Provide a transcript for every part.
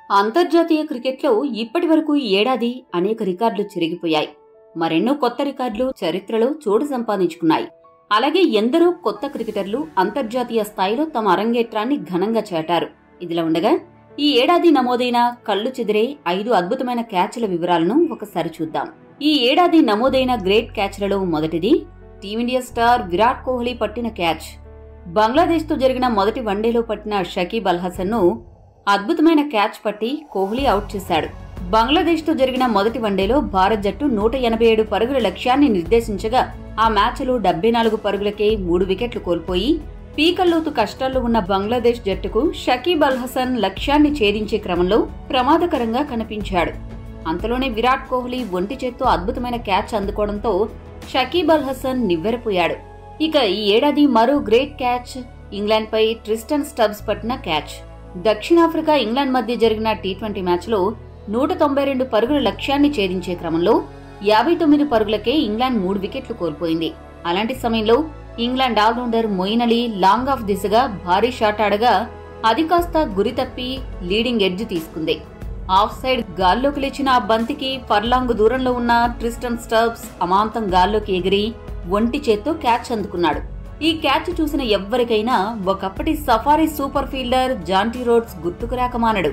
అంతర్జాతీయ క్రికెట్లో ఇప్పటి వరకు ఈ ఏడాది అనేక రికార్డులు చెరిగిపోయాయి మరెన్నో కొత్త రికార్డులు చరిత్రలో చోటు సంపాదించుకున్నాయి అలాగే ఎందరో కొత్త క్రికెటర్లు అంతర్జాతీయ స్థాయిలో తమ అరంగేట్రాన్ని ఘనంగా చాటారు ఇదిలా ఉండగా ఈ ఏడాది నమోదైన కళ్ళు చెదిరే ఐదు అద్భుతమైన క్యాచ్ల వివరాలను ఒకసారి చూద్దాం ఈ ఏడాది నమోదైన గ్రేట్ క్యాచ్లలో మొదటిది టీమిండియా స్టార్ విరాట్ కోహ్లీ పట్టిన క్యాచ్ బంగ్లాదేశ్తో జరిగిన మొదటి వన్డేలో పట్టిన షకీబ్ అల్ హసన్ను అద్భుతమైన క్యాచ్ పట్టి కోహ్లీ అవుట్ చేశాడు బంగ్లాదేశ్తో జరిగిన మొదటి వన్డేలో భారత్ జట్టు నూట ఎనభై ఏడు పరుగుల లక్ష్యాన్ని నిర్దేశించగా ఆ మ్యాచ్లో డెబ్బై నాలుగు పరుగులకే మూడు వికెట్లు కోల్పోయి పీకల్లోతు కష్టాల్లో ఉన్న బంగ్లాదేశ్ జట్టుకు షకీబ్ అల్ హసన్ లక్ష్యాన్ని ఛేదించే క్రమంలో ప్రమాదకరంగా కనిపించాడు అంతలోనే విరాట్ కోహ్లీ ఒంటి చేత్తో అద్భుతమైన క్యాచ్ అందుకోవడంతో షకీబ్ అల్ హసన్ నివ్వెరపోయాడు ఇక ఈ ఏడాది మరో గ్రేట్ క్యాచ్ ఇంగ్లాండ్పై ట్రిస్టన్ స్టబ్స్ పట్టిన క్యాచ్ దక్షిణాఫ్రికా ఇంగ్లాండ్ మధ్య జరిగిన టీ ట్వంటీ మ్యాచ్లో నూట తొంభై రెండు పరుగుల లక్ష్యాన్ని ఛేదించే క్రమంలో యాభై తొమ్మిది పరుగులకే ఇంగ్లాండ్ మూడు వికెట్లు కోల్పోయింది అలాంటి సమయంలో England allrounder Moeen Ali long off దిశగా భారీ షాట్ ఆడగా అది కాస్త గురి తప్పి లీడింగ్ ఎడ్జ్ తీసుకుంది ఆఫ్ సైడ్ గాల్లోకి లేచిన ఆ బంతికి ఫర్లాంగ్ దూరంలో ఉన్న ట్రిస్టన్ స్టబ్స్ అమాంతం గాల్లోకి ఎగిరి ఒంటి చేత్తో క్యాచ్ అందుకున్నాడు ఈ క్యాచ్ చూసిన ఎవ్వరికైనా ఒకప్పటి safari super fielder Jonty Rhodes గుర్తుకు రాకమానడు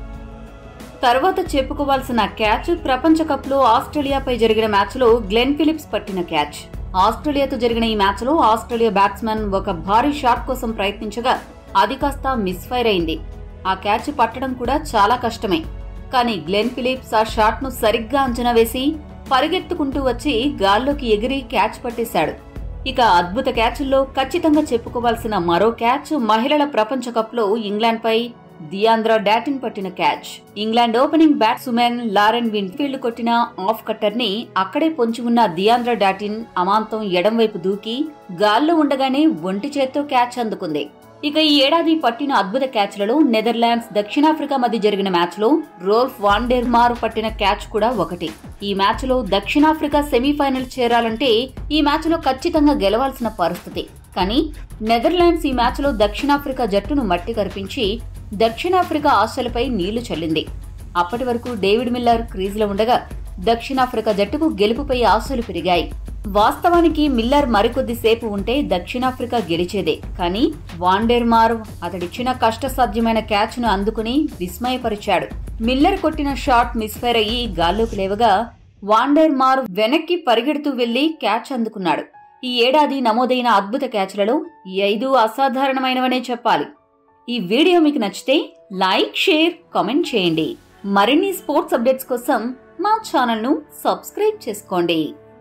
తర్వాత చెప్పుకోవాల్సిన క్యాచ్ ప్రపంచ కప్లో ఆస్ట్రేలియాపై జరిగిన మ్యాచ్లో గ్లెన్ ఫిలిప్స్ పట్టిన క్యాచ్ ఆస్ట్రేలియాతో జరిగిన ఈ మ్యాచ్లో ఆస్ట్రేలియా బ్యాట్స్మెన్ ఒక భారీ షాట్ కోసం ప్రయత్నించగా అది కాస్త మిస్ఫైర్ అయింది ఆ క్యాచ్ పట్టడం కూడా చాలా కష్టమే కానీ గ్లెన్ ఫిలిప్స్ ఆ షాట్ను సరిగ్గా అంచనా వేసి పరిగెత్తుకుంటూ వచ్చి గాల్లోకి ఎగిరి క్యాచ్ పట్టేశాడు ఇక అద్భుత క్యాచ్ల్లో ఖచ్చితంగా చెప్పుకోవాల్సిన మరో క్యాచ్ మహిళల ప్రపంచ కప్లో ఇంగ్లాండ్పై దియాంద్రా డాటిన్ పట్టిన catch England opening batsmen Lauren Winfield కొట్టిన ఆఫ్ కట్టర్ ని అక్కడే పొంచి ఉన్న దియాంద్రా డాటిన్ అమాంతం ఎడం వైపు దూకి గాల్లో ఉండగానే ఒంటి చేత్తో క్యాచ్ అందుకుంది ఇక ఈ ఏడాది పట్టిన అద్భుత క్యాచ్లలో నెదర్లాండ్స్ దక్షిణాఫ్రికా మధ్య జరిగిన మ్యాచ్లో రోల్ఫ్ వాండెర్మార్ పట్టిన క్యాచ్ కూడా ఒకటి ఈ మ్యాచ్లో దక్షిణాఫ్రికా సెమీఫైనల్ చేరాలంటే ఈ మ్యాచ్లో ఖచ్చితంగా గెలవాల్సిన పరిస్థితి కానీ నెదర్లాండ్స్ ఈ మ్యాచ్లో దక్షిణాఫ్రికా జట్టును మట్టి కరిపించి దక్షిణాఫ్రికా ఆశలపై నీళ్లు చల్లింది అప్పటి వరకు డేవిడ్ మిల్లర్ క్రీజ్లో ఉండగా దక్షిణాఫ్రికా జట్టుకు గెలుపుపై ఆశలు పెరిగాయి వాస్తవానికి మిల్లర్ మరికొద్దిసేపు ఉంటే దక్షిణాఫ్రికా గెలిచేదే కానీ వాండెర్మార్ అతడిచ్చిన కష్టసాధ్యమైన క్యాచ్ను అందుకుని విస్మయపరిచాడు మిల్లర్ కొట్టిన షాట్ మిస్ఫైర్ అయ్యి గాల్లోకి లేవగా వాండెర్మార్ వెనక్కి పరిగెడుతూ వెళ్లి క్యాచ్ అందుకున్నాడు ఈ ఏడాది నమోదైన అద్భుత క్యాచ్లలో ఈ ఐదు అసాధారణమైనవనే చెప్పాలి ఈ వీడియో మీకు నచ్చితే లైక్ షేర్ కామెంట్ చేయండి మరిన్ని స్పోర్ట్స్ అప్డేట్స్ కోసం మా ఛానల్ను సబ్స్క్రైబ్ చేసుకోండి